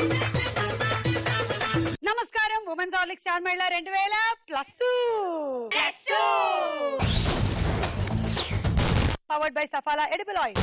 నమస్కారం women's Horlicks star Mahila రెండు వేల plus powered by సఫాలా edible oil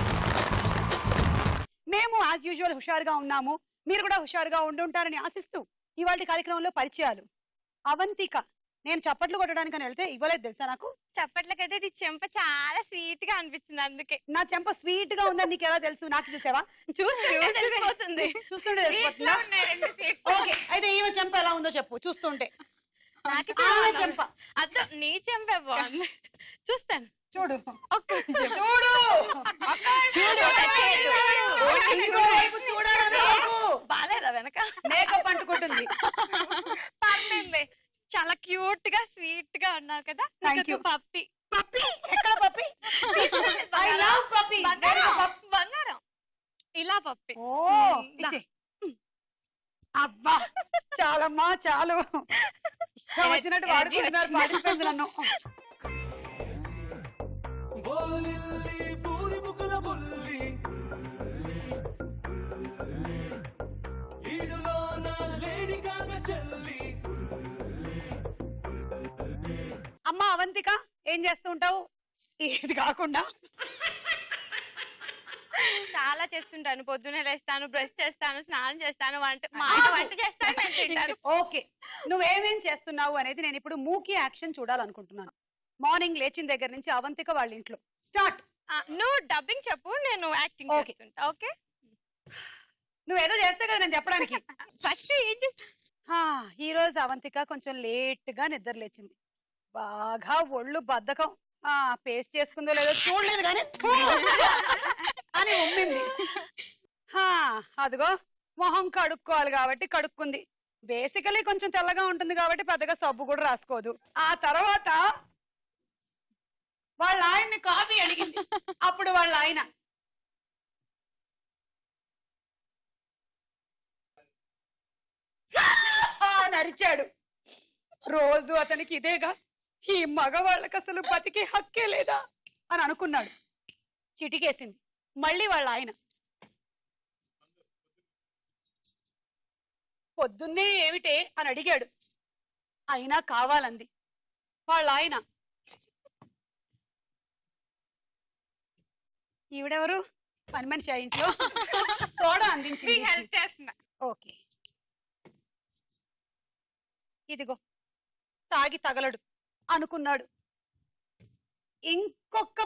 మేము యాజ్ యూజువల్ హుషారుగా ఉన్నాము మీరు కూడా హుషారుగా ఉండుంటారని ఆశిస్తూ ఇవాళ కార్యక్రమంలో పరిచయాలు అవంతిక నేను చప్పట్లు కొట్టడానికని వెళ్తే ఇవ్వలేదు తెలుసా నాకు చప్పట్లకైతే ఇది చెంప చాలా స్వీట్ గా అనిపించింది అందుకే నా చెంప స్వీట్ గా ఉందని నీకు ఎలా తెలుసు నాకు చూసావా చూస్తుంటే తెలిసిపోతుంది చూస్తుంటే తెలిసిపోతుందా? ఓకే అయితే ఈమె చెంప ఎలా ఉందో చెప్పు చూస్తుంటే నాకు ఆమె చాలా చెంప అద్దు నీ చెంపే బాగుంది చూస్తాను చూడు ఒక్క నిమిషం. చూడు చూడు, touch చేయొద్దు. ఇంకో వైపు చూడాలా నీకు? బాలేదా వెనక మేకప్ అంటుకుంటుంది పర్లేదులే చాలా క్యూట్ గా స్వీట్ గా ఉన్నారు కదా Thank you. పప్పి పప్పి ఎక్కడ పప్పి ఐ లవ్ పప్పి బంగారం బంగారం ఇలా పప్పి ఓ దా. ఇచ్చే అబ్బా చాలమ్మా చాలు ఇష్టం వచ్చినట్టు Energy వాడుకుంటున్నారు వచ్చిందా? పార్టిసిపెంట్స్ నన్ను ఓలిల్లి పూరి ముకుల బుల్లి ఈడులోన లేడి గాగ చెల్లి అమ్మా అవంతిక ఏం చేస్తూ ఉంటావు ఇది కాకుండా చాలా చేస్తుంటాను పొద్దున్నే లేస్తాను బ్రష్ చేస్తాను స్నానం చేస్తాను వంట మా ఆయన వంట చేస్తాను నేను తింటాను ఓకే నువ్వేమేం చేస్తున్నావు అనేది నేను ఇప్పుడు మూకీ యాక్షన్ చూడాలనుకుంటున్నాను మార్నింగ్ లేచిన దగ్గర నుంచి అవంతిక వాళ్ళ ఇంట్లో స్టార్ట్ ఆ, నువ్వు డబ్బింగ్ చెప్పు నేను యాక్టింగ్ Okay. చేస్తుంటా ఓకే నువ్వేదో చేస్తే కదా నేను చెప్పడానికి ఫస్ట్ ఏం చేస్తా హా, ఈ రోజు అవంతిక కొంచెం లేట్ గా నిద్ర లేచింది బాగా ఒళ్ళు బద్ధకం ఆ పేస్ట్ చేసుకుందో లేదో చూడలేదు కానీ "థూ" అని ఉమ్మింది హా, అదిగో మొహం కడుక్కోవాలి కాబట్టి కడుక్కుంది బేసికలీ కొంచెం తెల్లగా ఉంటుంది కాబట్టి పెద్దగా సబ్బు కూడా రాసుకోదు ఆ తర్వాత వాళ్ళ ఆయన్ని కాఫీ అడిగింది అప్పుడు వాళ్ళ ఆయన అని అరిచాడు రోజు అతనికి ఇదేగా ఈ మగవాళ్ళకి అసలు బతికే హక్కే లేదా అని అనుకున్నాడు చిటికేసింది మళ్ళీ వాళ్ళ ఆయన పొద్దున్నే ఏమిటే అని అడిగాడు అయినా కావాలంది వాళ్ళ ఆయన ఈవిడెవరు పని మనిషి ఆ ఇంట్లో సోడా అందించింది హెల్ప్ చేస్తున్నా ఓకే ఇదిగో తాగి తగలడు అనుకున్నాడు ఇంకొక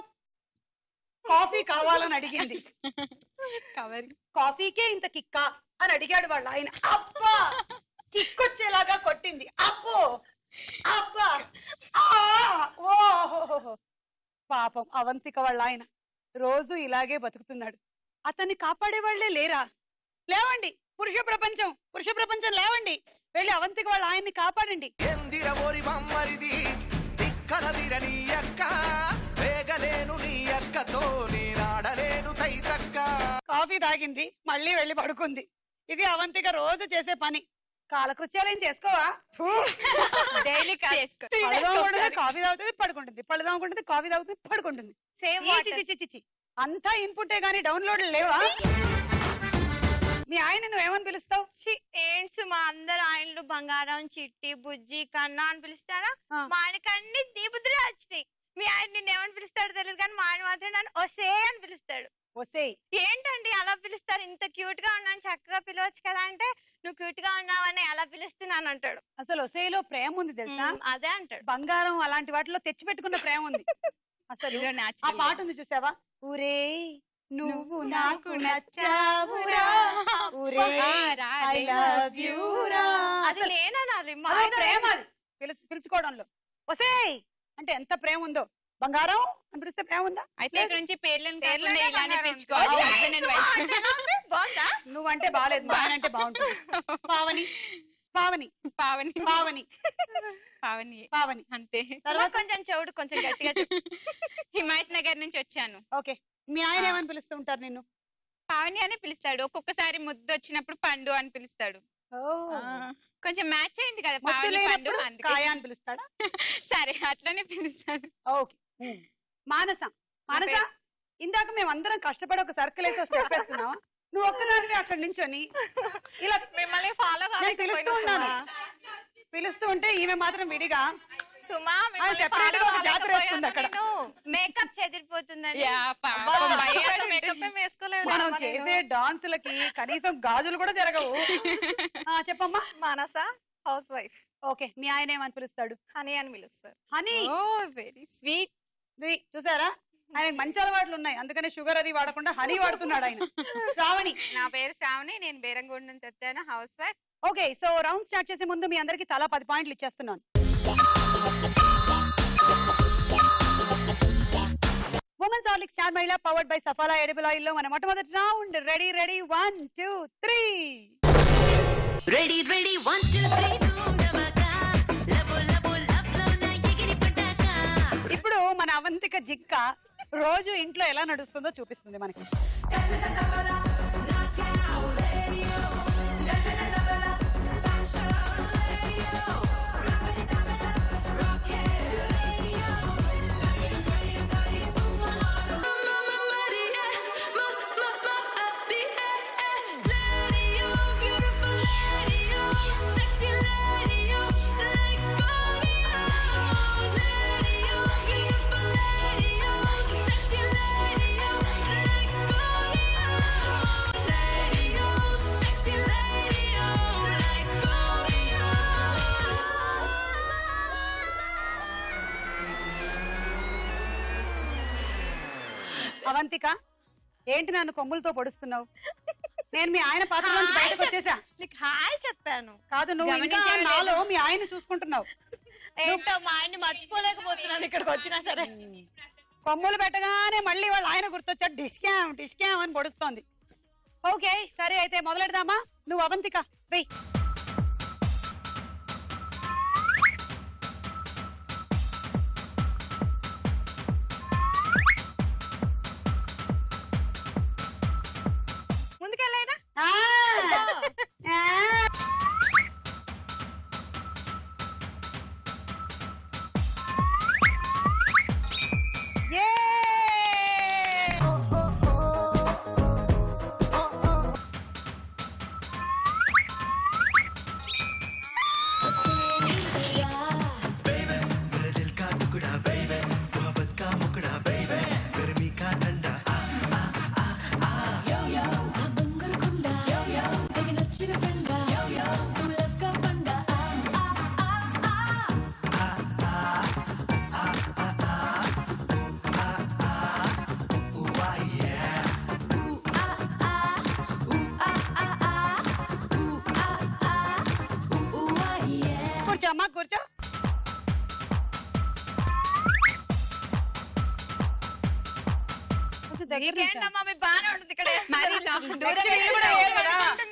కాఫీ కావాలని అడిగింది కవర్ కాఫీకే ఇంత కిక్కా అని అడిగాడు వాళ్ళ ఆయన అబ్బా కిక్కొచ్చేలాగా కొట్టింది అబ్బో అబ్బా ఆ! ఓహోహోహో. పాపం అవంతిక వాళ్ళ ఆయన రోజు ఇలాగే బతుకుతున్నాడు అతన్ని కాపాడే వాళ్ళే లేరా లేవండి పురుష ప్రపంచం పురుష ప్రపంచం లేవండి వెళ్ళి అవంతిక వాళ్ళ ఆయన్ని కాపాడండి ఎందిర ఓరి బమ్మరిది దిక్కలదిర నీ అక్క వేగలేను నీ అక్కతో నేనాడలేను తైతక్క కాఫీ తాగింది మళ్ళీ వెళ్ళి పడుకుంది ఇది అవంతిక రోజు చేసే పని కాలకృత్యాలు ఏం చేసుకోవా ఫూ. డైలీ చేసుకో పళ్ళు తోముకుంటుంది, కాఫీ తాగుతుంది పడుకుంటుంది పళ్ళు తోముకుంటుంది కాఫీ తాగుతుంది పడుకుంటుంది సేమ్ ఈ చి చి చి చి చి. అంతా ఇన్పుటే గానీ డౌన్లోడ్ లేవా మీ ఆయన నువ్వేమని పిలుస్తావు ఏంట్స్ మా అందరు ఆయనలు బంగారం చిట్టి బుజ్జి కన్నా అని పిలుస్తారా ఆ. మా ఆయనకి అన్ని దీపుద్రే వచ్చినాయి మీ ఆయన నిన్ను ఏమని పిలుస్తాడో తెలియదు కానీ మా ఆయన మాత్రం నన్ను ఒసే అని పిలుస్తాడు ఒసేయ్ ఏంటండి అలా పిలుస్తారు ఇంత క్యూట్ గా ఉన్నాను చక్కగా పిలవచ్చు కదా అంటే నువ్వు క్యూట్ గా ఉన్నావని అలా పిలుస్తున్నాను అంటాడు అసలు ఒసేలో ప్రేమ ఉంది తెలుసా మ్, అదే అంటాడు బంగారం అలాంటి వాటిలో తెచ్చి పెట్టుకున్న ప్రేమ ఉంది అసలు ఆ పాట ఉంది చూసావా ఊరే నువ్వు నాకు నచ్చావురా ఊరే ఐ లవ్ యూ రా అది నేననాలి మా అదో ఆయన ప్రేమ అది పిలుచు పిలుచుకోవడంలో ఒసేయ్ అంటే ఎంత ప్రేమ ఉందో బంగారం అని పిలిస్తే ప్రేమ ఉందా అయితే ఇక్కడ నుంచి పేర్లను పేర్లోనే కాకుండా ఇలానే బంగారం పిలుచుకోవాలి ఉంటుంది. husband and wife. అంటే ఎలా ఉంది? బాగుందా నువ్వంటే బాగాలేదు మా ఆయన అంటే బాగుంటుంది పావని పావని పావని పావని పావని పావని అంతే తర్వాత కొంచెం చెవుడు కొంచెం గట్టిగా చెప్పు. హిమాయత్ నగర్ నుంచి వచ్చాను ఓకే మీ ఆయన ఆ. ఏమని పిలుస్తూ ఉంటారు నిన్ను పావని అనే పిలుస్తాడు ఒక్కొక్కసారి ముద్దు వచ్చినప్పుడు పండు అని పిలుస్తాడు ఓ. ఆ, కొంచెం మ్యాచ్ అయింది కదా ముద్దు పావని పండు లేనప్పుడు అందుకే కాయ అని పిలుస్తాడా సరే అట్లనే పిలుస్తాడు ఓకే మానస మానస పేరు. ఇందాక మేము అందరం కష్టపడి ఒక సర్కిల్ వేసి స్టెప్ వేస్తున్నావా నువ్వు ఒక్కదానివి అక్కడి నుంచొని ఇలా మిమ్మల్ని ఫాలో నేను పిలుస్తూ ఉన్నాను పిలుస్తూ ఉంటే ఈమె మాత్రం విడిగా సుమా separate గా ఒక జాతర వేస్తుంది అక్కడ. మేకప్ చెదిరిపోతుందండి యా, పాపం భయపడి మేకప్ వేసుకోలేదు మనం చేసే డాన్సులకి కనీసం గాజులు కూడా జరగవు ఆ, చెప్పమ్మా మానస హౌస్ వైఫ్ ఓకే మీ ఆయన ఏమని పిలుస్తాడు హనీ అని పిలుస్తారు హనీ ఓ వెరీ స్వీట్ ఇది చూసారా ఆయన మంచి అలవాట్లు ఉన్నాయి అందుకనే షుగర్ అది వాడకుండా హనీ వాడుతున్నాడు ఆయన శ్రావణి నా పేరు శ్రావణి నేను బేరంగూడ నుంచి వచ్చాను housewife okay so round start చేసే ముందు మీ అందరికి తలా పది పాయింట్లు ఇచ్చేస్తున్నాను women's Horlicks star Mahila powered by సఫాలా edible oil లో మన మొట్టమొదటి round ready ready one two three ready ready one two three లబో లబో లబ్ లో నా ఎగిరి పడ్డాక ఇప్పుడు మన అవంతిక జిక్క రోజు ఇంట్లో ఎలా నడుస్తుందో చూపిస్తుంది మనకి అవంతిక ఏంటి నన్ను కొమ్ములతో పొడుస్తున్నావు నేను మీ ఆయన పాత్ర నుంచి బయటకు వచ్చేసా నీకు హాయ్ చెప్పాను కాదు నువ్వు ఇంకా గమనించావా లేదా? నాలో మీ ఆయన చూసుకుంటున్నావు ఏంటో మా ఆయన్ని మర్చిపోలేకపోతున్నాను ఇక్కడికి వచ్చినా సరే కొమ్ములు పెట్టగానే మళ్ళీ వాళ్ళ ఆయన గుర్తొచ్చాడు డిష్క్యామ్ డిష్క్యామ్ అని పొడుస్తోంది ఓకే సరే అయితే మొదలెడదామా నువ్వు అవంతిక వెయ్ ముందుకెళ్ళైనా ఆ! ఆ! యే! मेरे दिल का टुकड़ा बेबे मोहब्बत का मुकड़ा बेबे गर्मी का ठंडा కూర్చో అమ్మా కూర్చో కొంచెం దగ్గర నుంచో. ఏంటమ్మా మీ బాగానే ఉంటుంది ఇక్కడ మరి ఇలా దూరం వెళ్ళి కూడా వేయాలి కదా.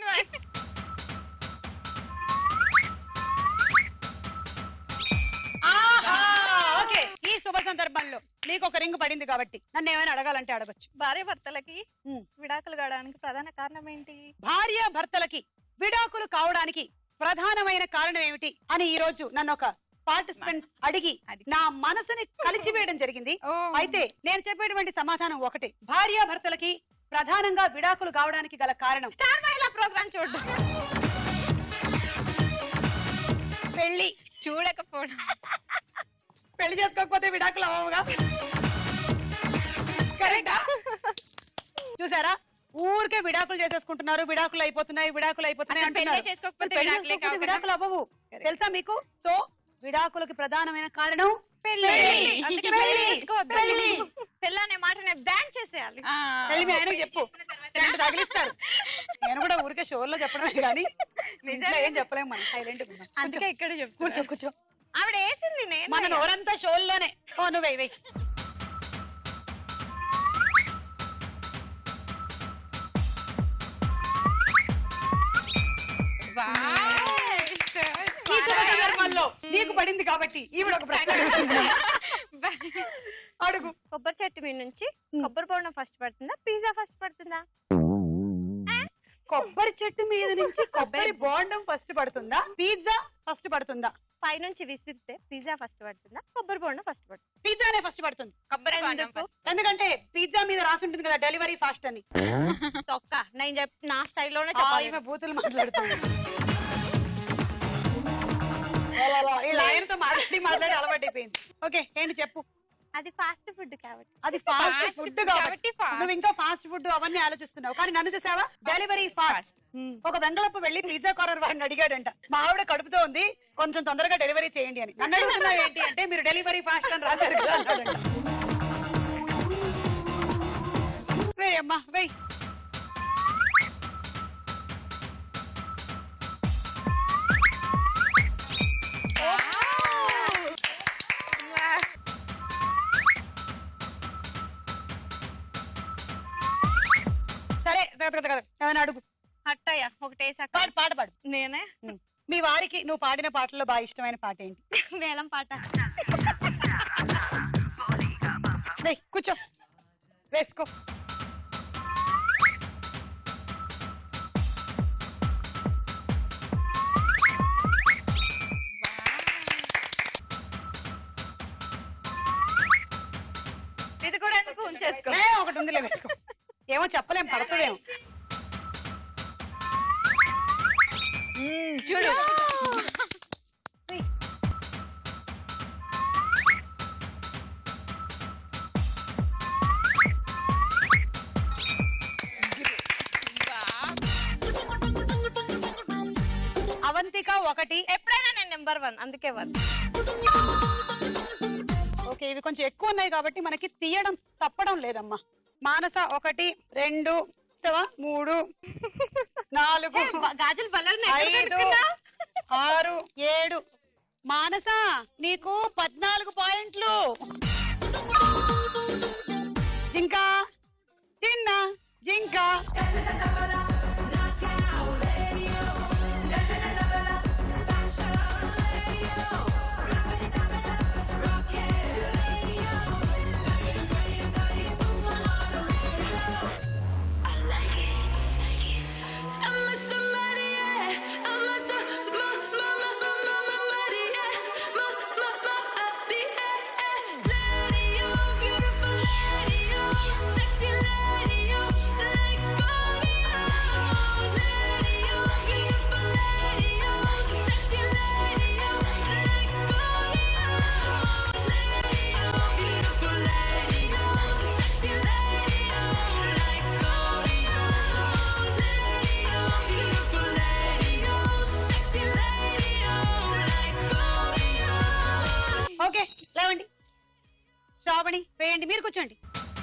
ఆహా! ఓకే ఈ శుభ సందర్భంలో మీకు ఒక రింగ్ పడింది కాబట్టి నన్ను ఏమైనా అడగాలంటే అడగచ్చు భార్య భర్తలకి ఉమ్. విడాకులు కావడానికి ప్రధాన కారణం ఏంటి భార్య భర్తలకి విడాకులు కావడానికి ప్రధానమైన కారణం ఏమిటి అని ఈ రోజు నన్ను ఒక పార్టిసిపెంట్ అడిగి అడిగి. నా మనసుని కలిచివేయడం జరిగింది ఓ. అయితే నేను చెప్పేటువంటి సమాధానం ఒకటే భార్య భర్తలకి ప్రధానంగా విడాకులు కావడానికి గల కారణం స్టార్ మహిళా ప్రోగ్రామ్ చూడడం పెళ్లి చూడకపోవడం పెళ్లి చేసుకోకపోతే విడాకులు అవ్వవుగా కరెక్టా చూసారా ఊరికే విడాకులు చేసేసుకుంటున్నారు విడాకులు అయిపోతున్నాయి విడాకులు అయిపోతున్నాయి అసలు పెళ్ళే అంటున్నారు. చేసుకోకపోతే పెళ్లి విడాకులే చేసుకోకపోతే కావు కదా? విడాకులు అవ్వవు తెలుసా మీకు సో విడాకులకి ప్రధానమైన కారణం పెళ్లి. అందుకే పెళ్లి. పెళ్లి చేసుకోవద్దు. పెళ్లి. పెళ్లి అనే మాటని బ్యాన్ చేసేయాలి ఆ. పెళ్లి మీ ఆయనకు చెప్పు రెండు తగిలిస్తారు నేను కూడా ఊరికే షోల్లో చెప్పడమే కానీ నిజంగా ఏం చెప్పలేము మనం సైలెంట్ అందుకే ఇక్కడ చెప్తున్నా. కూర్చో కూర్చో ఆవిడ వేసింది నేను మన నోరంతా షోల్లోనే ఓ నువ్వు వెయ్యి వెయ్యి ఈ శుభ సందర్భంలో నీకు పడింది కాబట్టి ఈవిడ ఒక ప్రశ్న అడుగుతుంది. అడుగు కొబ్బరి చెట్టు మీద నుంచి కొబ్బరి బోండం ఫస్ట్ పడుతుందా పిజ్జా ఫస్ట్ పడుతుందా కొబ్బరి చెట్టు మీద నుంచి కొబ్బరి బోండం ఫస్ట్ పడుతుందా పిజ్జా ఫస్ట్ పడుతుందా పైనుంచి విసిరితే పిజ్జా ఫస్ట్ పడుతుందా కొబ్బరి బొండం ఫస్ట్ పడుతుంది పిజ్జానే ఫస్ట్ పడుతుంది కొబ్బరి బోండం ఎందుకు? first. ఎందుకంటే పిజ్జా మీద రాసి ఉంటుంది కదా డెలివరీ ఫాస్ట్ అని తొక్క నేను చెప్ నా స్టైల్లోనే ఆ, చెప్పాలి ఈమె బూతులు మాట్లాడుతుంది ఇలా ఆయనతో మాట్లాడి మాట్లాడి అలవాటైపోయింది ఓకే ఏంటి చెప్పు అది ఫాస్ట్ ఫుడ్ కాబట్టి అది ఫాస్ట్ Fast ఫుడ్ food కాబట్టి కాబట్టి fast. నువ్వు ఇంకా ఫాస్ట్ ఫుడ్ అవన్నీ ఆలోచిస్తున్నావు కానీ నన్ను చూసావా డెలివరీ ఫాస్ట్ ఒక వెంగళప్ప వెళ్ళి పిజ్జా కార్నర్ వాడిని అడిగాడంట మా ఆవిడ కడుపుతో ఉంది కొంచెం తొందరగా డెలివరీ చేయండి అని నన్ను అడుగుతున్నావు ఏంటి అంటే మీరు డెలివరీ ఫాస్ట్ అని రాశారు కదా అన్నాడంట వేయ్ అమ్మా వెయ్ సరే రేపటి కదా ఏమైనా అడుగు అట్టయ్య ఒకటేసాక పాడు పాట పాడు నేనే మీ వారికి నువ్వు పాడిన పాటల్లో బాగా ఇష్టమైన పాట ఏంటి వేలం పాట వెయ్ కూర్చో వేసుకో ఇది కూడా ఎందుకు ఉంచేసుకో ఏ, ఒకటి ఉందిలే వేసుకో ఏమో చెప్పలేం పడుతుందేమో మ్మ్, చూడు అవంతిక ఒకటి ఎప్పుడైనా నేను నెంబర్ వన్ అందుకే వన్ ఓకే ఇవి కొంచెం ఎక్కువ ఉన్నాయి కాబట్టి మనకి తీయడం తప్పడం లేదమ్మా మానస ఒకటి రెండు సవా మూడు నాలుగు గాజులు పల్లెలు ఐదు ఆరు ఏడు మానస నీకు పద్నాలుగు పాయింట్లు జింక చిన్న జింక I'm a somebody, yeah. I'm a so ma ma ma ma ma ma ma yeah. Ma ma ma yeah. Lady, you beautiful lady, you sexy lady, you legs going on. Lady, you beautiful lady, you sexy lady, you legs going on. Lady, you beautiful lady, you sexy lady, you legs going on. Lady, you beautiful lady, you sexy lady, you legs going on. Okay లేవండి శ్రావణి వేయండి మీరు కూర్చోండి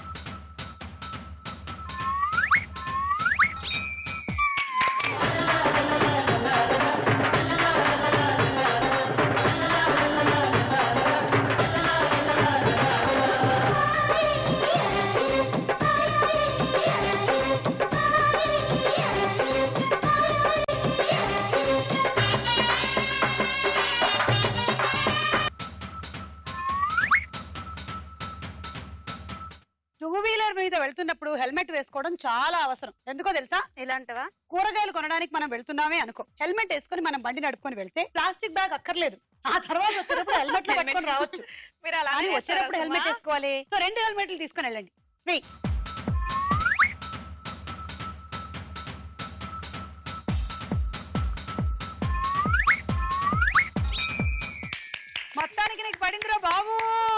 two wheeler మీద వెళ్తున్నప్పుడు helmet వేసుకోవడం చాలా అవసరం ఎందుకో తెలుసా ఇలాంటివా కూరగాయలు కొనడానికి మనం వెళ్తున్నామే అనుకో హెల్మెట్ వేసుకొని మనం బండి నడుపుకొని వెళ్తే ప్లాస్టిక్ బ్యాగ్ అక్కర్లేదు ఆ తర్వాత వచ్చేటప్పుడు హెల్మెట్ లో పెట్టుకొని రావచ్చు మీరు అలా కానీ వచ్చేటప్పుడు హెల్మెట్ వేసుకోవాలి సో రెండు హెల్మెట్లు తీసుకొని వెళ్ళండి వెయ్ మొత్తానికి నీకు పడిందిరా బాబు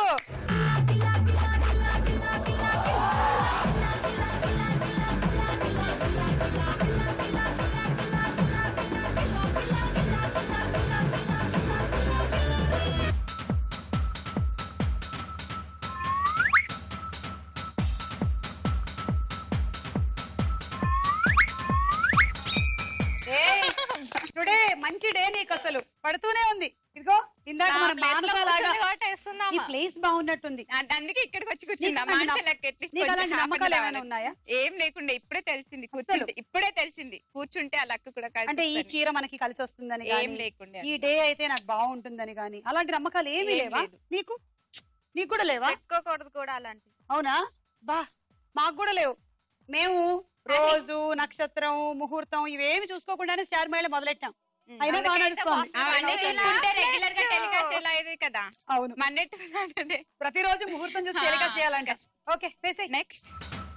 టుడే మంచి డే నీకు అసలు పడుతూనే ఉంది ఇదిగో ఇందాక నా మన place లో మానస లాగా కూర్చొని కాబట్టి ఈ వేస్తున్నామా? ప్లేస్ బాగున్నట్టుంది అ- అందుకే ఇక్కడికి వచ్చి కూర్చున్నా నీకు అలాంటి మానసలకి at least నీకు కొంచెం అలాంటి happen నమ్మకాలు ఏమైనా రావాలి. ఉన్నాయా ఏం లేకుండా ఇప్పుడే తెలిసింది కూర్చుంటే ఇప్పుడే తెలిసింది కూర్చుంటే ఆ లక్ కూడా కలిసి అంటే ఈ వస్తుంది. చీర మనకి కలిసి వస్తుందని ఏం గాని, లేకుండా ఈ డే అయితే నాకు బాగుంటుందని గాని అలాంటి నమ్మకాలు ఏమీ ఏం లేవా లేదు. నీకు నీకు కూడా లేవా పెట్టుకోకూడదు కూడా అలాంటి అవునా బా మాకు కూడా లేవు మేము రోజు నక్షత్రం ముహూర్తం ఇవేమి చూసుకోకుండానే స్టార్ మేళ మొదలెట్టాం అయినా బాగా నడుస్తోంది అవన్నీ చూసుకుంటే రెగ్యులర్ గా టెలికాస్ట్ ఎలా అయ్యేది కదా అవును మండే టు సాటర్డే ప్రతిరోజు ముహూర్తం చూసి ఆ, టెలికాస్ట్ చేయాలంట ఓకే వేసేయ్ నెక్స్ట్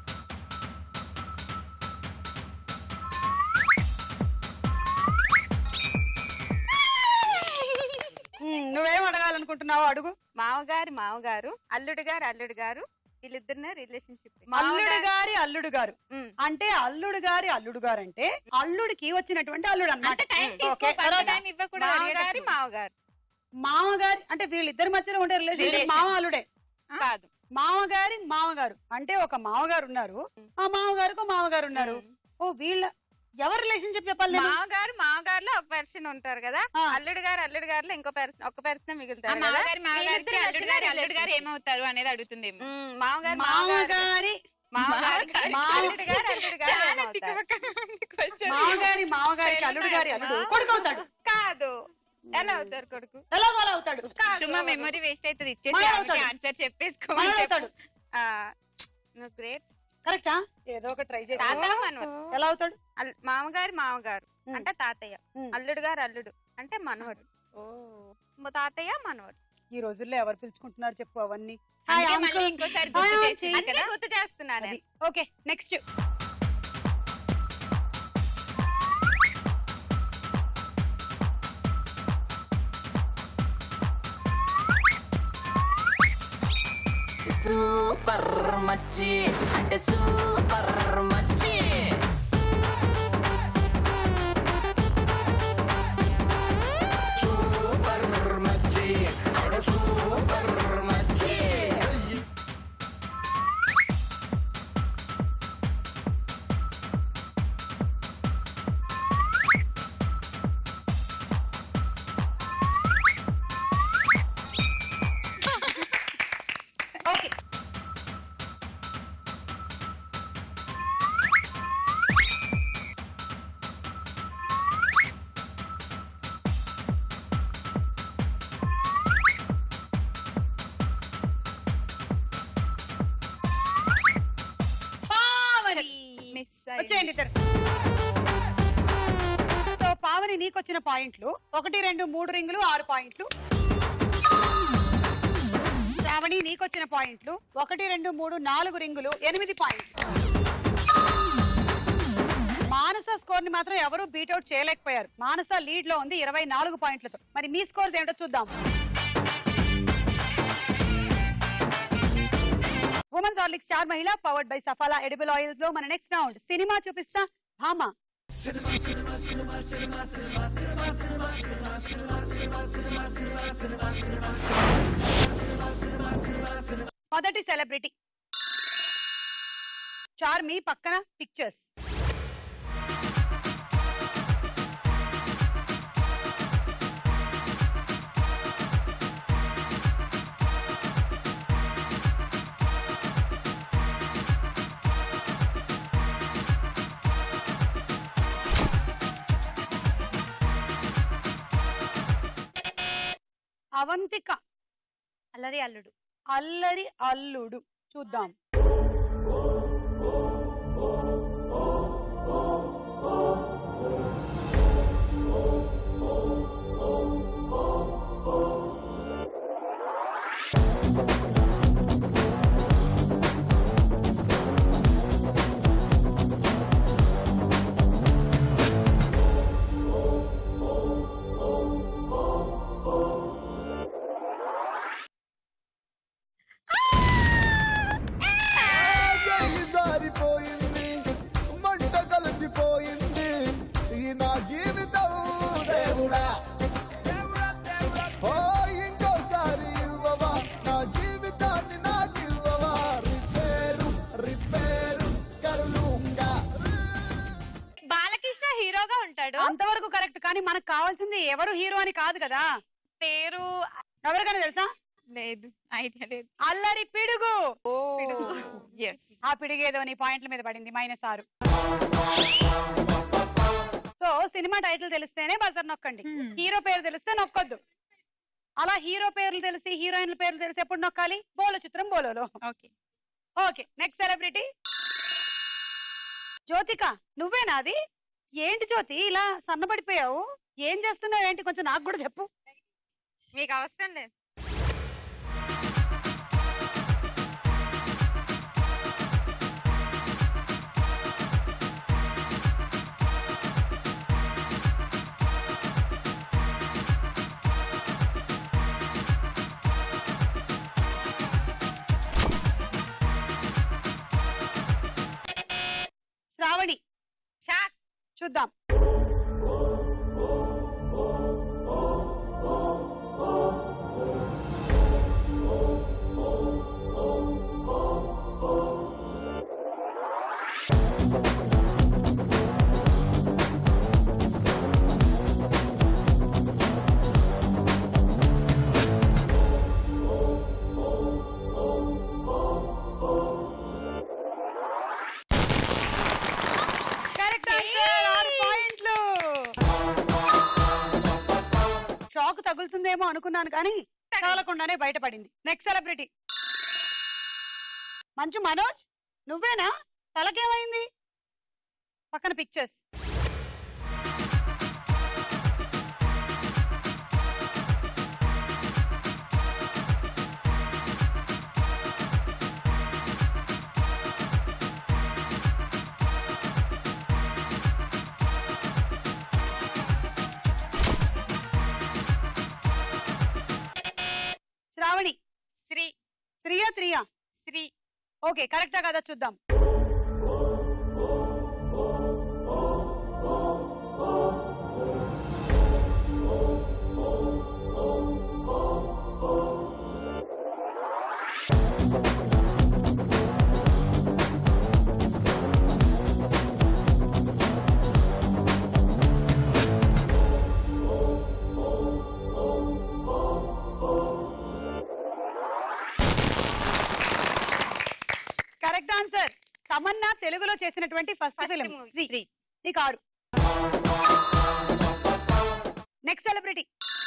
ఉమ్, నువ్వేం అడగాలనుకుంటున్నావు అడుగు మావగారు మావగారు అల్లుడు గారు అల్లుడు గారు వీళ్ళిద్దరినే రిలేషన్షిప్ అల్లుడు గారి అల్లుడు గారు అంటే అల్లుడు గారి అల్లుడు గారు అంటే అల్లుడికి వచ్చినటువంటి అల్లుడు అంటే అన్నమాట టైం ఓకే, తీసుకో తర్వాత టైం ఇవ్వకూడదు మావగారి అడిగేటప్పుడు. మావగారు మామగారి అంటే వీళ్ళిద్దరి మధ్యన ఉండే రిలేషన్ Relation. మామ అల్లుడే కాదు మామగారి మామగారు అంటే ఒక మామగారు ఉన్నారు ఆ మామగారికి ఒక మామగారు ఉన్నారు ఓ వీళ్ళ ఎవరి రిలేషన్షిప్ చెప్పాలి నేను? మావగారు మావగారులో ఒక పర్సన్ ఉంటారు కదా ఆ. అల్లుడు గారు అల్లుడు గారులో ఇంకో పర్సన్ ఒక పర్సన్ ఆ మిగులుతారు కదా మామగారి మామగారికి వీళ్ళిద్దరి అల్లుడు మధ్యన గారి అల్లుడు గారు relationship. ఏమవుతారు అనేది అడుగుతుందేమో ఉమ్, మావగారు మావగారు మామగారి మావగారికి మావ- అల్లుడు గారు అల్లుడు గారు చాలా ఏమవుతారు? తిక్కమక్క question. మామగారి మామగారికి అల్లుడు గారి అల్లుడు కొడుకు అవుతాడు కాదు ఎలా అవుతారు కొడుకు ఎలాగో అలా అవుతాడు కాదు సుమా మెమరీ వేస్ట్ అవుతుంది ఇచ్చేసి మనోడు ఆమెకి అవుతాడు. ఆన్సర్ చెప్పేసుకో మనోడు అవుతాడు ఆ, నువ్వు గ్రేట్ కరెక్టా ఏదో ఒక ట్రై చేసి తాత మనవడు ఎలా అవుతాడు అల్- మామగారు మామగారు ఉమ్. అంటే తాతయ్య ఉమ్. అల్లుడు గారు అల్లుడు అంటే మనవడు మ- తాతయ్య మనవడు ఈ రోజుల్లో ఎవరు పిలుచుకుంటున్నారు చెప్పు అవన్నీ అందుకే హాయ్ మళ్ళీ అంకుల్ ఇంకోసారి హాయ్ గుర్తు ఆంటీ. చేసింది అన్నీ కదా గుర్తు చేస్తున్నాను నేను. ఓకే నెక్స్ట్ సూపర్ మచ్చి అంటే సూపర్ మచ్చి సూపర్ మచ్చి అంటే సూపర్ మచ్చి ఓకే పావని మిస్ వచ్చేయండి ఇద్దరు సో పావని నీకు వచ్చిన పాయింట్లు ఒకటి రెండు మూడు రింగులు ఆరు పాయింట్లు శ్రావణి నీకు వచ్చిన పాయింట్లు ఒకటి రెండు మూడు నాలుగు రింగులు ఎనిమిది పాయింట్లు మానస స్కోర్ ని మాత్రం ఎవరు బీట్అవుట్ చేయలేకపోయారు మానస లీడ్ లో ఉంది ఇరవై నాలుగు పాయింట్లతో మరి మీ స్కోర్స్ ఏంటో చూద్దాం women's Horlicks star Mahila powered by సఫాలా edible oils లో మన నెక్స్ట్ రౌండ్ సినిమా చూపిస్తా భామా మొదటి సెలబ్రిటీ చార్మి పక్కన పిక్చర్స్ అవంతిక అల్లరి అల్లుడు అల్లరి అల్లుడు చూద్దాం చెయ్యి జారిపోయింది మంట కలిసిపోయింది ఈ నా జీవితం దేవుడా ఓ ఇంకోసారి ఇవ్వవా నా జీవితాన్ని నాకు ఇవ్వవా రిపేరు రిపేరు కరులుంగా బాలకృష్ణ హీరోగా ఉంటాడు అంతవరకు కరెక్ట్ కానీ మనకు కావాల్సింది ఎవరు హీరో అని కాదు కదా పేరు ఎవరికైనా తెలుసా లేదు ఐడియా లేదు అల్లరి పిడుగు ఎస్ ఆ పిడిగేదో నీ పాయింట్ల మీద పడింది మైనస్ ఆరు సో సినిమా టైటిల్ తెలిస్తేనే బజర్ నొక్కండి Hmm. హీరో పేరు తెలిస్తే నొక్కొద్దు అలా హీరో పేర్లు తెలిసి హీరోయిన్ల పేర్లు తెలిసి ఎప్పుడు నొక్కాలి బోలో చిత్రం బోలోలో okay okay next celebrity Jyothika నువ్వేనా అది ఏంటి జ్యోతి ఇలా సన్నబడిపోయావు ఏం చేస్తున్నావు ఏంటి కొంచెం నాకు కూడా చెప్పు మీకు అవసరం లేదు శ్రావణి షాక్ చూద్దాం కరెక్ట్ ఆరు పాయింట్లు షాక్ తగులుతుందేమో అనుకున్నాను కానీ తగలకుండానే బయటపడింది నెక్స్ట్ సెలబ్రిటీ మంచు మనోజ్ నువ్వేనా తలకేమైంది పక్కన పిక్చర్స్ శ్రావణి శ్రీ శ్రీయా త్రియా శ్రీ ఓకే కరెక్టా కదా చూద్దాం కరెక్ట్ ఆన్సర్ తమన్నా తెలుగులో చేసినటువంటి first First film movie, Shri Shri. నీకు ఆడు నెక్స్ట్ సెలబ్రిటీ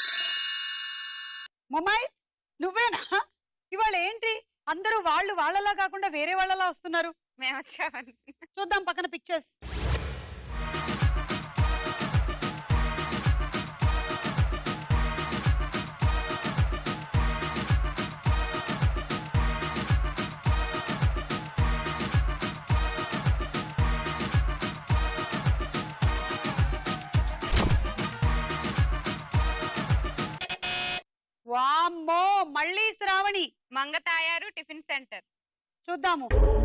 ముమ్మాయి నువ్వేనా ఇవాళ ఏంటి అందరూ వాళ్ళు వాళ్ళలా కాకుండా వేరే వాళ్ళలా వస్తున్నారు మేము వచ్చామని చూద్దాం పక్కన పిక్చర్స్ వామ్మో మళ్ళీ శ్రావణి మంగ తాయారు టిఫిన్ సెంటర్ చూద్దాము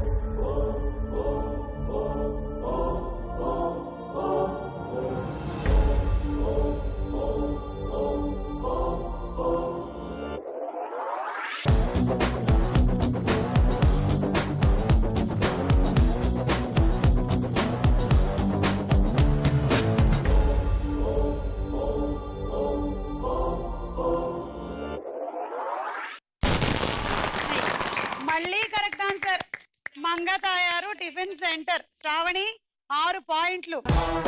మళ్ళీ కరెక్ట్ ఆన్సర్ మంగ తయారు టిఫిన్ సెంటర్ శ్రావణి ఆరు పాయింట్లు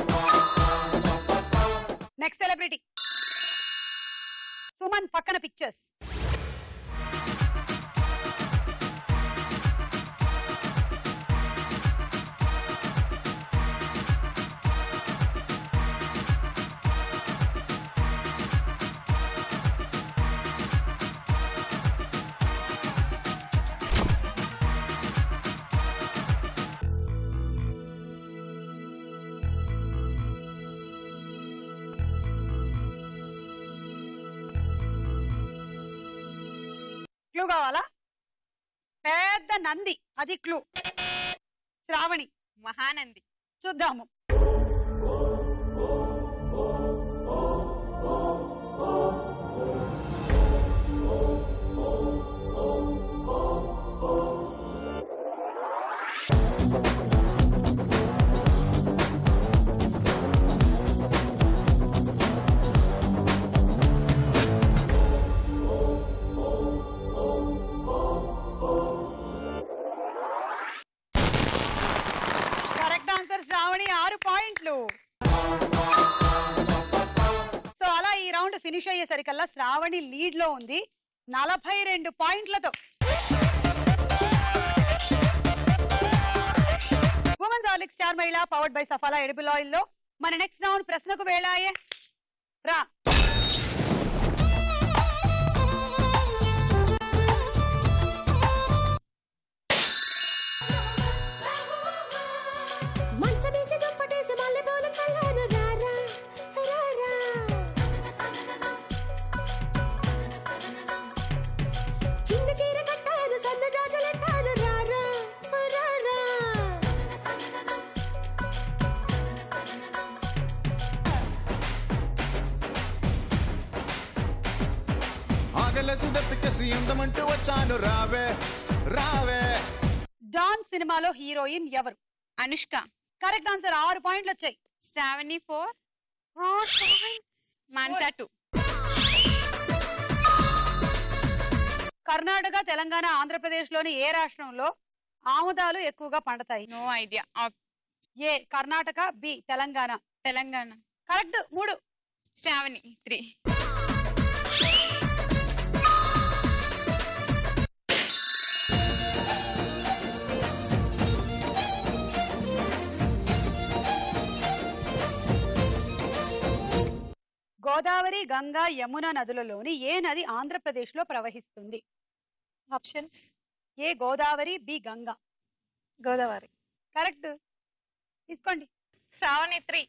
నెక్స్ట్ సెలబ్రిటీ సుమన్ పక్కన పిక్చర్స్ క్లూ కావాలా పెద్ద నంది అది క్లూ శ్రావణి మహానంది చూద్దాము కరెక్ట్ ఆన్సర్ శ్రావణి ఆరు పాయింట్లు సో అలా ఈ రౌండ్ ఫినిష్ అయ్యేసరికల్లా శ్రావణి లీడ్ లో ఉంది నలభై రెండు పాయింట్లతో women's Horlicks star Mahila powered by సఫాలా edible oil లో మన నెక్స్ట్ రౌండ్ ప్రశ్నకు వేళాయే రా మంచమేసి దుప్పటేసి మల్లెపూలు చల్లాను రారా రారా చిన్న చీర కట్టాను సన్న జాజులెట్టాను రారా రారా ఆగలేసి దప్పికేసి అందమంటూ వచ్చాను రావే రావే డాన్ సినిమాలో హీరోయిన్ ఎవరు అనుష్క కరెక్ట్ ఆన్సర్ ఆరు పాయింట్లు వచ్చాయి శ్రావణి ఫోర్ మాన్సా టూ కర్ణాటక తెలంగాణ ఆంధ్రప్రదేశ్ లోని ఏ రాష్ట్రంలో ఆముదాలు ఎక్కువగా పండుతాయి no idea A Karnataka B Telangana Telangana correct మూడు శ్రావణి త్రీ గోదావరి గంగా యమున నదులలోని ఏ నది ఆంధ్రప్రదేశ్ లో ప్రవహిస్తుంది options A Godavari B Ganga Godavari correct తీసుకోండి శ్రావణి త్రీ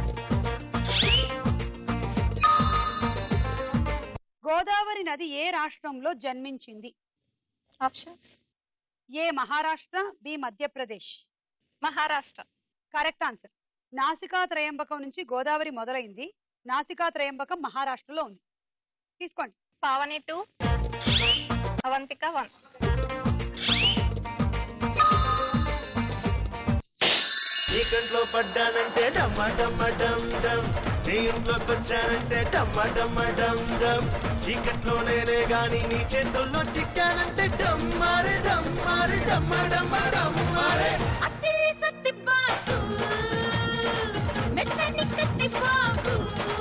గోదావరి నది ఏ రాష్ట్రంలో జన్మించింది options A Maharashtra B Madhya Pradesh Maharashtra correct answer Nasika Trayambakam నుంచి గోదావరి మొదలైంది నాసికా త్రయంబకం మహారాష్ట్రలో ఉంది తీసుకోండి పావని టూ అవంతిక వన్ చీకంట్లో పడ్డానంటే డమ్మ డమ్మ డమ్ డమ్ నీ ఇంట్లోకి వచ్చానంటే డమ్మ డమ్మ డమ్ డమ్ చీకట్లో నేనే గాని నీ చేతుల్లో చిక్కానంటే డమ్మారే డమ్మారే డమ్మ డమ్మ డమ్మారే అతిలి సత్తి బాబు మెత్తని కత్తి బాబు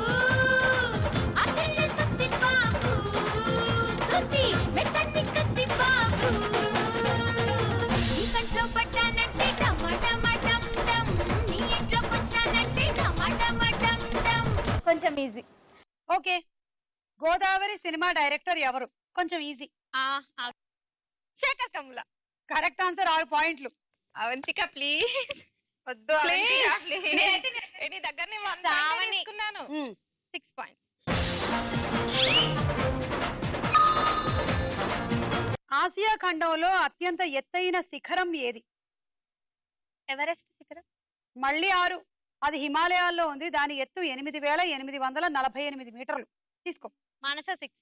అతిలి సత్తి బాబు సుతి మెత్తని కత్తి బాబు నీ కంట్లో పడ్డానంటే డమ డమ డమ్ డమ్ నీ ఇంట్లోకి వచ్చానంటే డమ డమ డమ్ డమ్ కొంచెం easy okay Godavari cinema director ఎవరు కొంచెం easy Shekhar Kammula correct answer ఆరు పాయింట్లు అవంతిక ప్లీజ్ వద్దు Please. అవంతిక, please. నీ దగ్గర నేను one శ్రావణి. point తీసుకున్నాను సిక్స్ పాయింట్స్ ఆసియా ఖండంలో అత్యంత ఎత్తైన శిఖరం ఏది ఎవరెస్ట్ శిఖరం మళ్ళీ ఆరు అది హిమాలయాల్లో ఉంది దాని ఎత్తు ఎనిమిది వేల ఎనిమిది వందల నలభై ఎనిమిది మీటర్లు తీసుకో మానస సిక్స్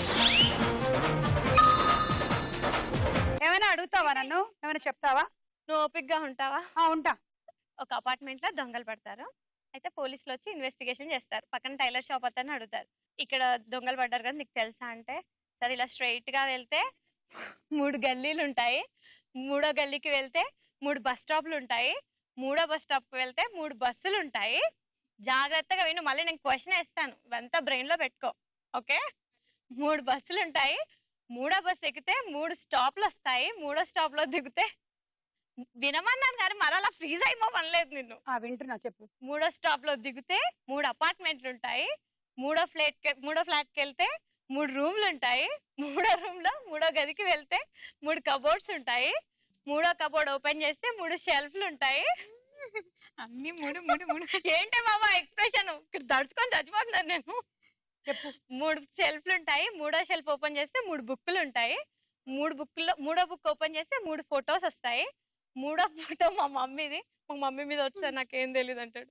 ఏమైనా అడుగుతావా నన్ను ఏమైనా చెప్తావా నువ్వు ఓపిక్ గా ఉంటావా ఆ, ఉంటా ఒక అపార్ట్మెంట్ లో దొంగలు పడతారు అయితే పోలీసులు వచ్చి ఇన్వెస్టిగేషన్ చేస్తారు పక్కన టైలర్ షాప్ అతను అడుగుతారు ఇక్కడ దొంగలు పడ్డారు కదా నీకు తెలుసా అంటే సరే ఇలా స్ట్రైట్ గా వెళ్తే మూడు గల్లీలు ఉంటాయి మూడో గల్లీకి వెళ్తే మూడు బస్ స్టాప్లు ఉంటాయి మూడో బస్ స్టాప్ కి వెళ్తే మూడు బస్సులు ఉంటాయి జాగ్రత్తగా విను మళ్ళీ నేను క్వశ్చన్ వేస్తాను ఇవంతా బ్రెయిన్ లో పెట్టుకో ఓకే మూడు బస్సులు ఉంటాయి మూడో బస్సు ఎక్కితే మూడు స్టాప్లు వస్తాయి మూడో స్టాప్ లో దిగితే వినమన్నాను కానీ మరి అలా ఫ్రీజ్ అయిపోవనలేదు నిన్ను ఆ వింటున్నా చెప్పు మూడో స్టాప్ లో దిగితే మూడు అపార్ట్మెంట్లు ఉంటాయి మూడో ఫ్లాట్ మూడో ఫ్లాట్ కి వెళ్తే మూడు రూమ్లు ఉంటాయి మూడో రూమ్ లో మూడో గదికి వెళ్తే మూడు కబోర్డ్స్ ఉంటాయి మూడో కబోర్డ్ ఓపెన్ చేస్తే మూడు షెల్ఫ్లు ఉంటాయి అన్ని మూడు మూడు మూడు ఏంటి మామ ఎక్స్ప్రెషన్ దడుచుకొని చచ్చిపోతున్నాను నేను చెప్పు మూడు షెల్ఫ్లు ఉంటాయి మూడో షెల్ఫ్ ఓపెన్ చేస్తే మూడు బుక్కులు ఉంటాయి మూడు బుక్లో మూడో బుక్ ఓపెన్ చేస్తే మూడు ఫొటోస్ వస్తాయి మూడో ఫోటో మా మమ్మీది మా మమ్మీ మీద వస్తే నాకేం తెలియదు అంటాడు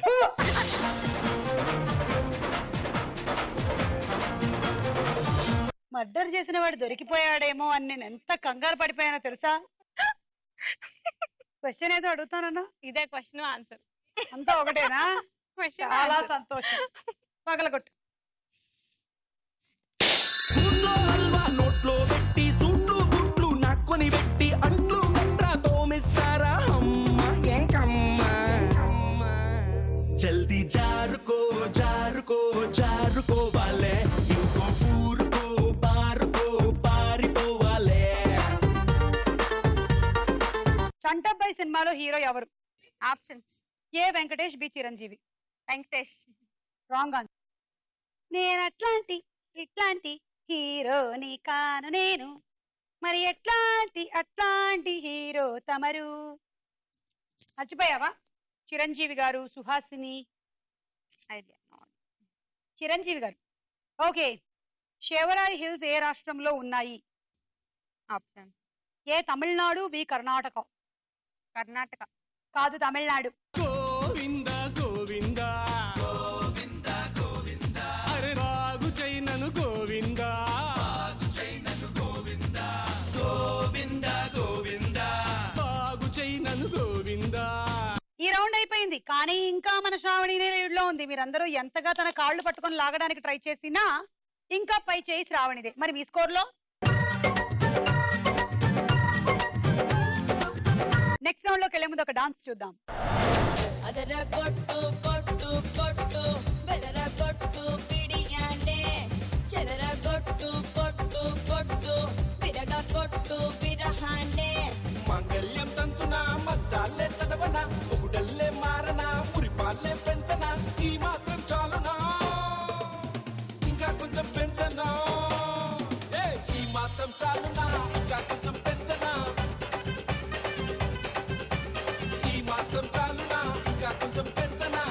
మర్డర్ చేసిన వాడు దొరికిపోయాడేమో అని నేను ఎంత కంగారు పడిపోయానో తెలుసా క్వశ్చన్ ఏదో అడుగుతానన్నా ఇదే క్వశ్చన్ ఆన్సర్ అంతా ఒకటేనా చాలా సంతోషం పగలగొట్టు ఊర్లో హల్వా నోట్లో పెట్టి సూట్లు గుట్లు నక్కొని పెట్టి అంట్లు గట్రా తోమిస్తారా అమ్మ ఎంకమ్మ జల్దీ జారుకో జారుకో జారుకోవాలే ఇంకో ఊరుకో పారుకో పారిపోవాలే చంటబ్బాయి సినిమాలో హీరో ఎవరు options A Venkatesh B Chiranjeevi Venkatesh wrong answer నేను అట్లాంటి ఇట్లాంటి హీరోని కాను నేను మరి ఎట్లాంటి అట్లాంటి హీరో తమరు మర్చిపోయావా చిరంజీవి గారు సుహాసిని ఐడియా చిరంజీవి గారు ఓకే శేవరాయ్ హిల్స్ ఏ రాష్ట్రంలో ఉన్నాయి option A Tamil Nadu B Karnataka Karnataka కాదు తమిళనాడు గోవింద గోవింద గోవింద గోవింద అరే రాగు చైనను గోవింద చైనను గోవింద గోవింద గోవింద బాగు చైనను గోవింద ఈ రౌండ్ అయిపోయింది కానీ ఇంకా మన శ్రావణినే లీడ్లో ఉంది మీరందరూ ఎంతగా తన కాళ్ళు పట్టుకొని లాగడానికి ట్రై చేసినా ఇంకా పై చేయి శ్రావణిదే మరి మీ స్కోర్లో నెక్స్ట్ రౌండ్ లోకి వెళ్లే ముందు ఒక డాన్స్ చూద్దాం ಅದರ ಕೊಟ್ಟು ಕೊಟ್ಟು ಕೊಟ್ಟು ಬೆದರ ಕೊಟ್ಟು ಬಿಡಿಯಾನೆ ಚದರ ಕೊಟ್ಟು ಕೊಟ್ಟು ಕೊಟ್ಟು ಬಿರಗ ಕೊಟ್ಟು ಬಿರಹಾನೆ మంగళ్యం తంతున మద్దాలే చదవన ఒకడల్లే మారన మురిపాలే పెంచన ఈ మాత్రం చాలునా ఇంకా కొంచెం పెంచనా ఏ ఈ మాత్రం చాలునా ఇంకా కొంచెం పెంచనా ఈ మాత్రం చాలునా ఇంకా కొంచెం పెంచనా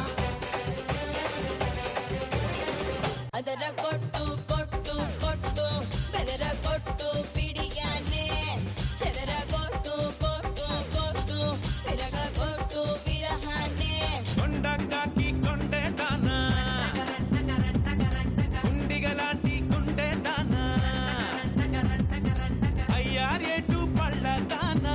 ಅದರ ಕೊಟ್ಟು ಕೊಟ್ಟು ಕೊಟ್ಟು ಬೆದರ ಕೊಟ್ಟು ಬಿಡಿಯಾನೆ ಚದರ ಕೊಟ್ಟು ಕೊಟ್ಟು ಕೊಟ್ಟು ಬಿರಗ ಕೊಟ್ಟು ಬಿರಹಾನೆ కొండకాకి కొండే దానా గుండిగలాంటి గుండె దానా అయ్యారేటు పళ్ళ దానా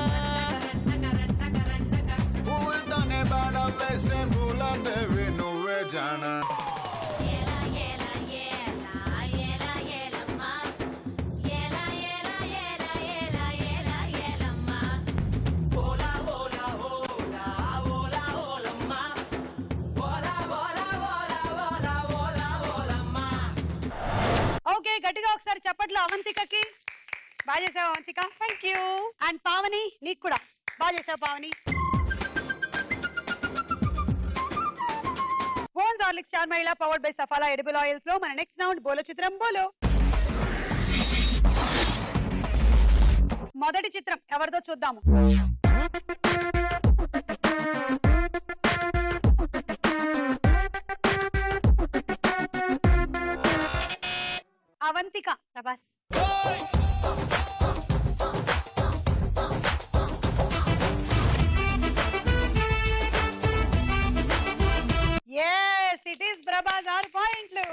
పూల్తోనే బాడ వేసే పూలండేవి నువ్వే జానా ఏలా ఏలా ఏలా ఏలా ఏలమ్మ ఏలా ఏలా ఏలా ఏలా ఏలా ఏలమ్మ ఓలా ఓలా ఓలా ఓలా ఓలమ్మ ఓలా ఓలా ఓలా ఓలా ఓలా ఓలమ్మ ఓకే గట్టిగా ఒకసారి చప్పట్లు అవంతికకి బాగా చేసావు Avantika thank you and Pavani నీకు కూడా బాగా చేసావు Pavani women's Horlicks star Mahila powered by సఫాలా edible oils లో మన నెక్స్ట్ రౌండ్ బోలో చిత్రం బోలో మొదటి చిత్రం ఎవరిదో చూద్దాము Avantika Prabhas yes it is Prabhas ఆరు పాయింట్లు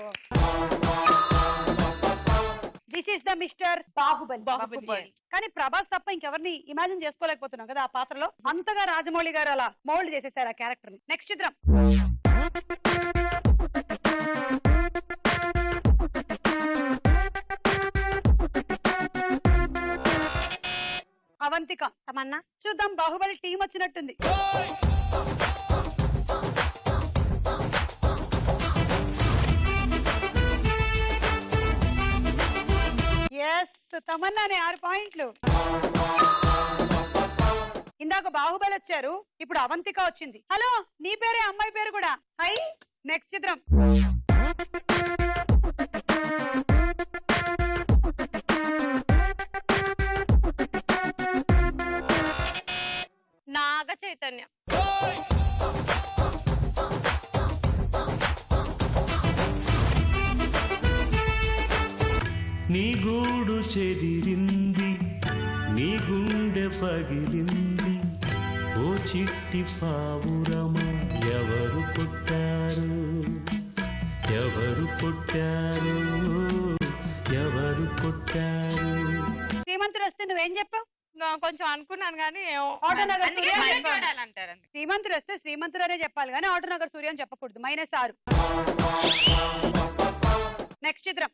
this is the mister Baahubali Baahubali. కానీ ప్రభాస్ తప్ప ఇంకెవరిని ఇమాజిన్ చేసుకోలేకపోతున్నాం కదా ఆ పాత్రలో అంతగా రాజమౌళి గారు అలా మౌల్డ్ చేసేసారు ఆ క్యారెక్టర్ ని నెక్స్ట్ చిత్రం అవంతిక తమన్నా చూద్దాం బాహుబలి టీం వచ్చినట్టుంది ఎస్ తమన్నానే ఆరు పాయింట్లు ఇందాక బాహుబలి వచ్చారు ఇప్పుడు అవంతిక వచ్చింది హలో నీ పేరే అమ్మాయి పేరు కూడా హై నెక్స్ట్ చిత్రం నాగ చైతన్య నీ గూడు చెదిరింది నీ గుండె పగిలింది ఓ చిట్టి పావురమా ఎవరు పుట్టారు ఎవరు పుట్టారు ఎవరు పుట్టారు శ్రీమంతుడు వస్తే నువ్వేం చెప్పావు నా కొంచెం అనుకున్నాను కానీ ఆటోనగర్ అందుకే సూర్య మళ్ళీ చెప్పావు. చూడాలంటారు అందుకే. శ్రీమంతుడు వస్తే శ్రీమంతుడు అనే చెప్పాలి కానీ ఆటోనగర్ సూర్య అని చెప్పకూడదు మైనస్ ఆరు నెక్స్ట్ చిత్రం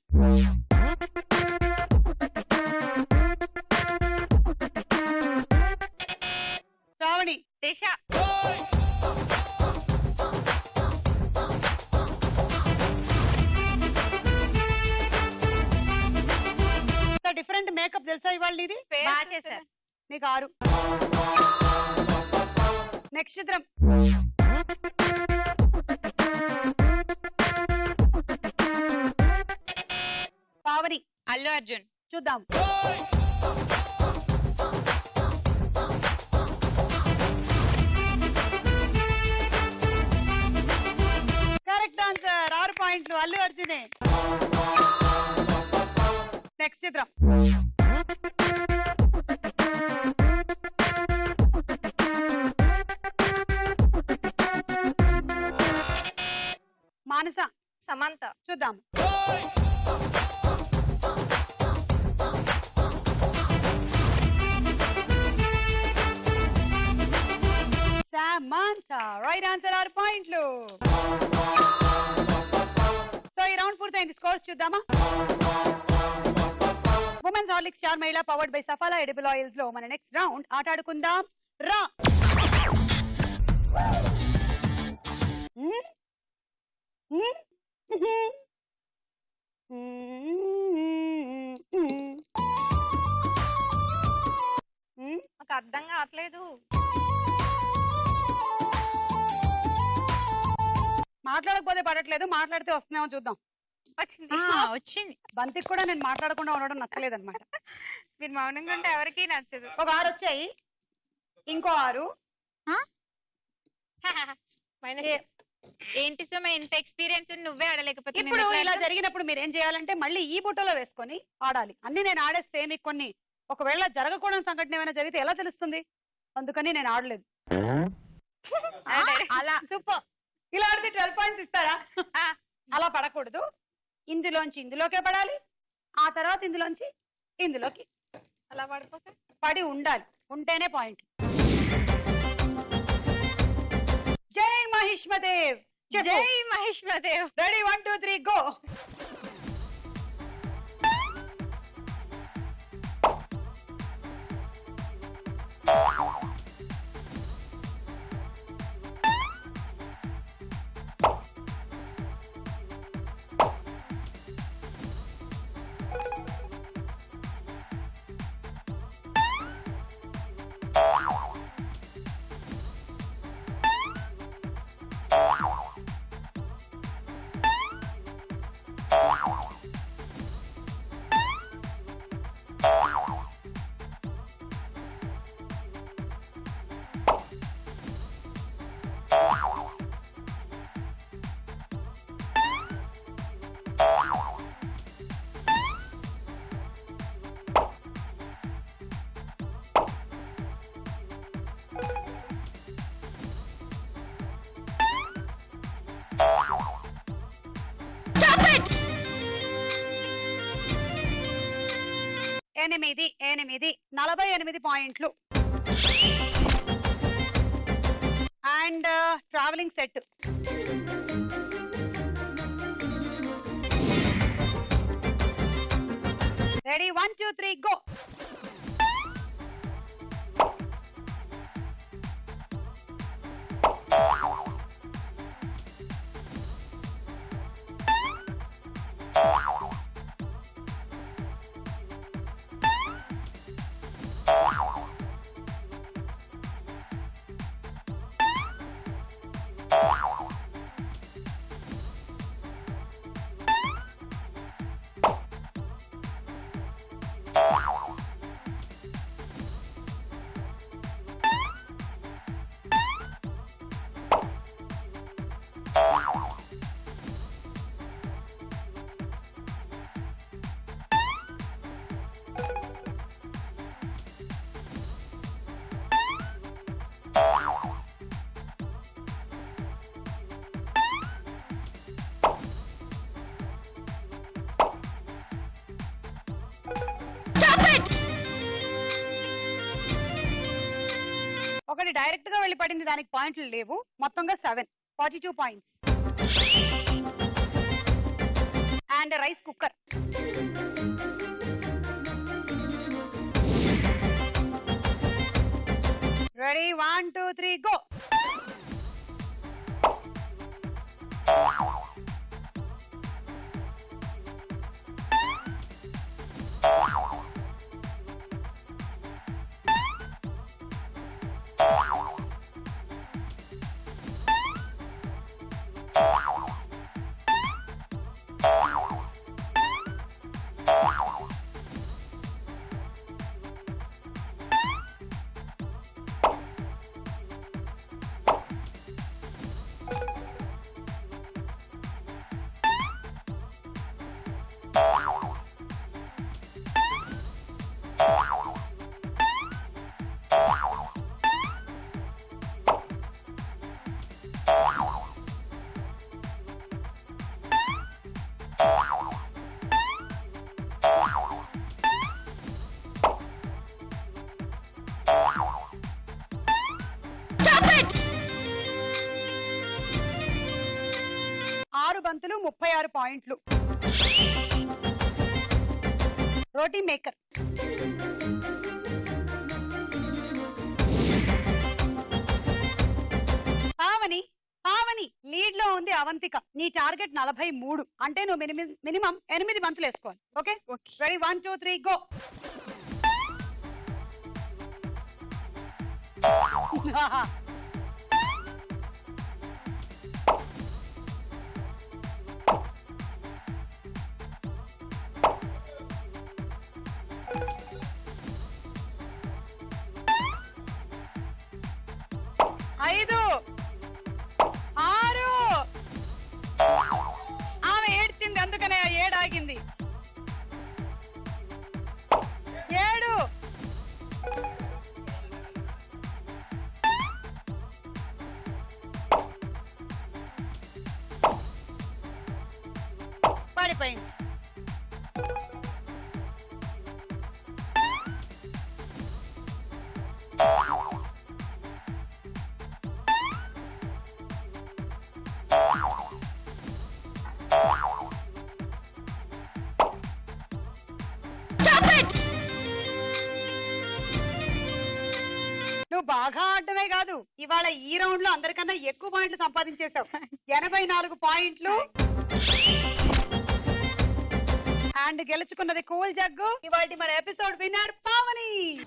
శ్రావణి దిశ డిఫరెంట్ మేకప్ తెలుసా ఇవాళ ఇది బాగా చేశారు నీకు ఆరు నెక్స్ట్ చిత్రం పావని అల్లు అర్జున్ చూద్దాం కరెక్ట్ ఆన్సర్ ఆరు పాయింట్లు అల్లు అర్జునే నెక్స్ట్ చిత్రం మానస సమంత చూద్దాం సమంత రైట్ ఆన్సర్ ఆరు పాయింట్లు సో ఈ రౌండ్ పూర్తయింది స్కోర్స్ చూద్దామా women's Horlicks star Mahila powered by సఫాలా edible oils లో మన నెక్స్ట్ రౌండ్ ఆట ఆడుకుందాం రా హ్మ్? హ్మ్? హ్మ్? నాకు అర్థం కావట్లేదు మాట్లాడకపోతే పడట్లేదు మాట్లాడితే వస్తున్నామో చూద్దాం వచ్చింది వచ్చింది బంతికి కూడా నేను మాట్లాడకుండా ఉండడం నచ్చలేదు అనమాట మీరు మౌనంగా ఉంటే ఎవరికీ నచ్చదు ఒక ఆరు వచ్చాయి ఇంకో ఆరు ఏ- ఏంటి సుమ ఎంత ఎక్స్పీరియన్స్ నువ్వే ఆడలేకపోతే మేము ఇప్పుడు ఎట్లా ఇలా ఆడతాం? జరిగినప్పుడు మీరు ఏం చేయాలంటే మళ్ళీ ఈ బుట్టలో వేసుకొని ఆడాలి అన్ని నేను ఆడేస్తే మీకు కొన్ని ఒకవేళ జరగకూడని సంఘటన ఏమైనా జరిగితే ఎలా తెలుస్తుంది అందుకని నేను ఆడలేదు అలా సూపర్ ఇలా ఆడితే ట్వెల్వ్ పాయింట్స్ ఇస్తారా అలా పడకూడదు ఇందులోంచి ఇందులోకే పడాలి ఆ తర్వాత ఇందులోంచి ఇందులోకి అలా పడిపోతే పడి ఉండాలి ఉంటేనే పాయింట్ జై మహిష్మదేవ్ జై మహేశ్వరదేవ్ ready one two three go ఎనిమిది ఎనిమిది నలభై ఎనిమిది పాయింట్లు and travelling set ready one two three go ఒకటి డైరెక్ట్ గా వెళ్ళి పడింది దానికి పాయింట్లు లేవు మొత్తంగా seven forty two points and rice cooker ready one two three go ఆరు పాయింట్లు రోటీ మేకర్ పావని పావని లీడ్ లో ఉంది అవంతిక నీ టార్గెట్ నలభై మూడు అంటే నువ్వు మినిమం మినిమం ఎనిమిది మంత్రులు వేసుకోవాలి okay ready one two three go ఐదు ఆరు ఆమె ఏడ్చింది అందుకనే ఆ ఏడు ఆగింది ఏడు పడిపోయింది నువ్వు బాగా ఆడటమే కాదు ఇవాళ ఈ రౌండ్ లో అందరికన్నా ఎక్కువ పాయింట్లు సంపాదించేశావు ఎనభై నాలుగు పాయింట్లు అండ్ గెలుచుకున్నది కూల్ జగ్గు ఇవాళ మన episode winner Pavani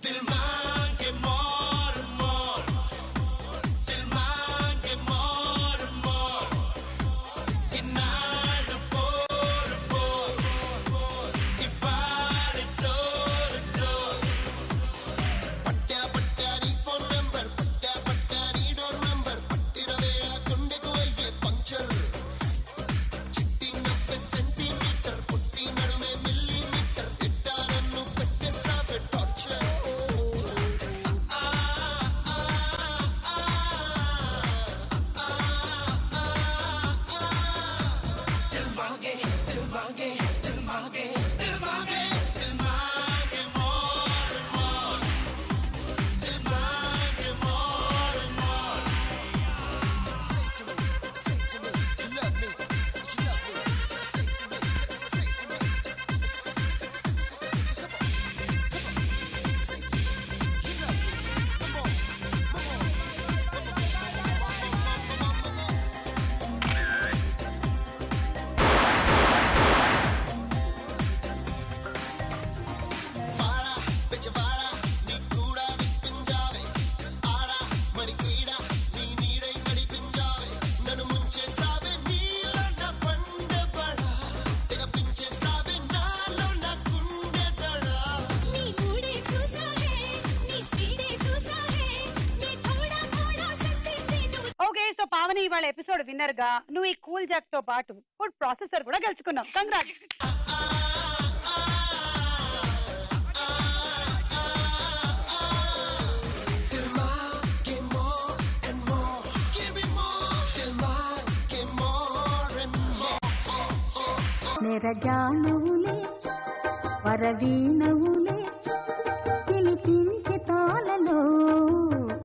okay so Pavani ఇవాళ ఎపిసోడ్ విన్నర్ గా నువ్వు ఈ కూల్ జాక్ తో పాటు ఫుడ్ ప్రాసెసర్ కూడా గెలుచుకున్నావు కంగ్రాట్ మెరజానవులే వరవీణవులే